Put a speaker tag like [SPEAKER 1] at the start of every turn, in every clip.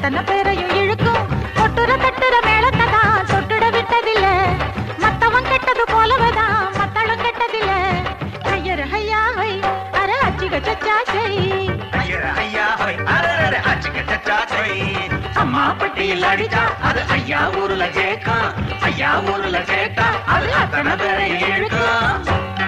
[SPEAKER 1] அத்தனை பேரையும் இழுக்கும் கொட்டுற தட்டுற மேளத்தை தான் தொட்டுட விட்டதில்ல மத்தவன் கெட்டது போலவதான் மத்தளம் கெட்டதில்ல ஐயர் ஐயா ஹை அர அச்சிக சச்சா சை
[SPEAKER 2] ஐயர ஐயா ஹோய் அரர அச்சுக்க சச்சா சோய் அம்மா பட்டியில் அடிச்சா அது ஐயா ஊருல கேட்கும் ஐயா ஊருல கேட்டா அது அத்தனை பேரை இழுக்கும்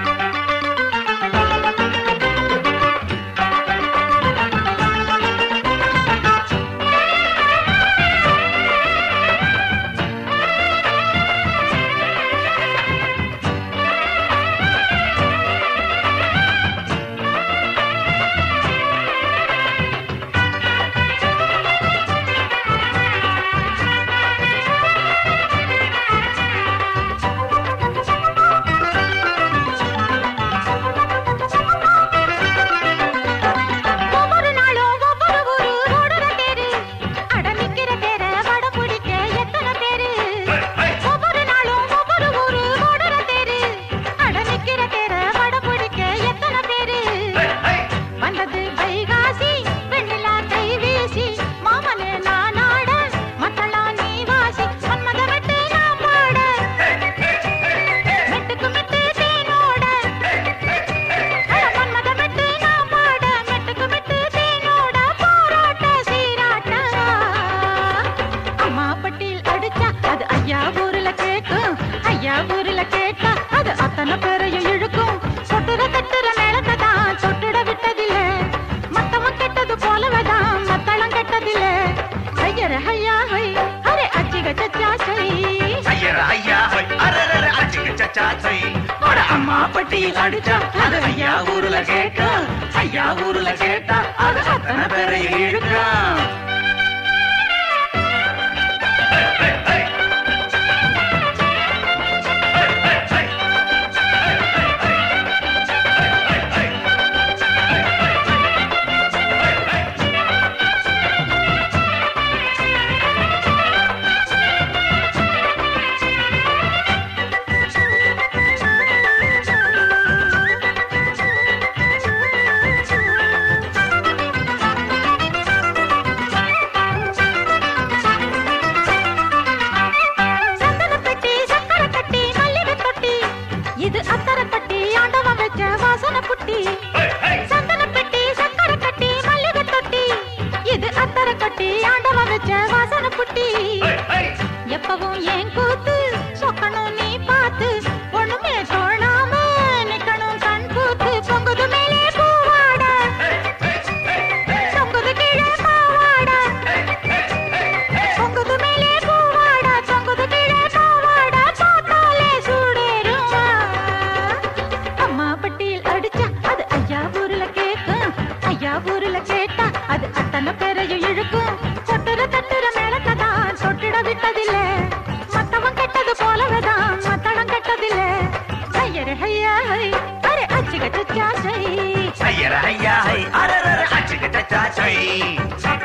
[SPEAKER 1] ஒவ்வொரு நாளும் ஒவ்வொரு ஊரு ஓடுற தேரு அட நிக்கிற தேர வட பிடிக்க எத்தனை பேரு ஒவ்வொரு நாளும் ஒவ்வொரு ஊரு ஓடுற தேரு அட நிக்கிற தேர வட பிடிக்க எத்தனை பேரு வந்தது வைகாசி வெண்ணிலா கை வீசி மாமனு நான் ஆட மத்தளா நீ வாசி மன்மத மெட்டு நான் பாட மெட்டுக்கு மெட்டு தேனோட அட மன்மத மெட்டு நான் பாட மெட்டுக்கு மெட்டு தேனோட போராட்ட சீராட்ட அம்மா பட்டியில் அடிச்சா அது ஐயா ஊர்ல கேட்கும் ஐயா ஊர்ல கேட்டா அது அத்தனை பேரையும் இழுக்கும் சொட்டுற தட்டுற மேளத்தை தான் சொட்டுட விட்டதில்ல மத்தவன் கெட்டது போலவதான் மத்தளம் கெட்டதில்ல ஐயர ஐயா ஹை அரே அச்சிக சச்சா சை
[SPEAKER 2] ஐயர ஐயா ஹோய் அரர அச்சுக்க சச்சா சோய் அட அம்மா பட்டியில் அடிச்சா அது ஐயா ஊருல கேட்கும் ஐயா ஊருல கேட்டா அது அத்தனை பேரை இழுக்கும்
[SPEAKER 1] சந்தன பெட்டி சக்கரை கட்டி மல்லிகை தொட்டி இது அத்தரை கட்டி ஆண்டவன் வச்ச வாசனை புட்டி சந்தன பெட்டி சக்கரை கட்டி மல்லிகை தொட்டி இது அத்தரை கட்டி ஆண்டவன் வச்ச வாசனை புட்டி எப்பவும் ஏன் கூத்து சொக்கணும் நீ பார்த்து ஒண்ணுமே தோணாம நிக்கணும் கண் கூத்து பொங்குது மேலே பூவாட தொங்குது கீழே பாவாட தொங்குது மேலே பூவாட தொங்குது கீழே பாவாட பார்த்தாலே சூடேறுமா அம்மா பட்டியில் அடிச்சா அது ஐயா ஊர்ல கேட்கும் ஐயா ஊர்ல கேட்டா அது அத்தனை பேரையும் இழுக்கும் சொட்டுற தட்டுற மேளத்தை தான் சொட்டிட விட்டதில்ல மத்தவன் கெட்டது போலவேதான் மத்தளம் கெட்டதில்ல ஐயர ஐயா ஹை அரே அச்சிக சச்சா சை
[SPEAKER 2] ஐயர ஐயா ஹை அரர அச்சுக்க சச்சா சோய்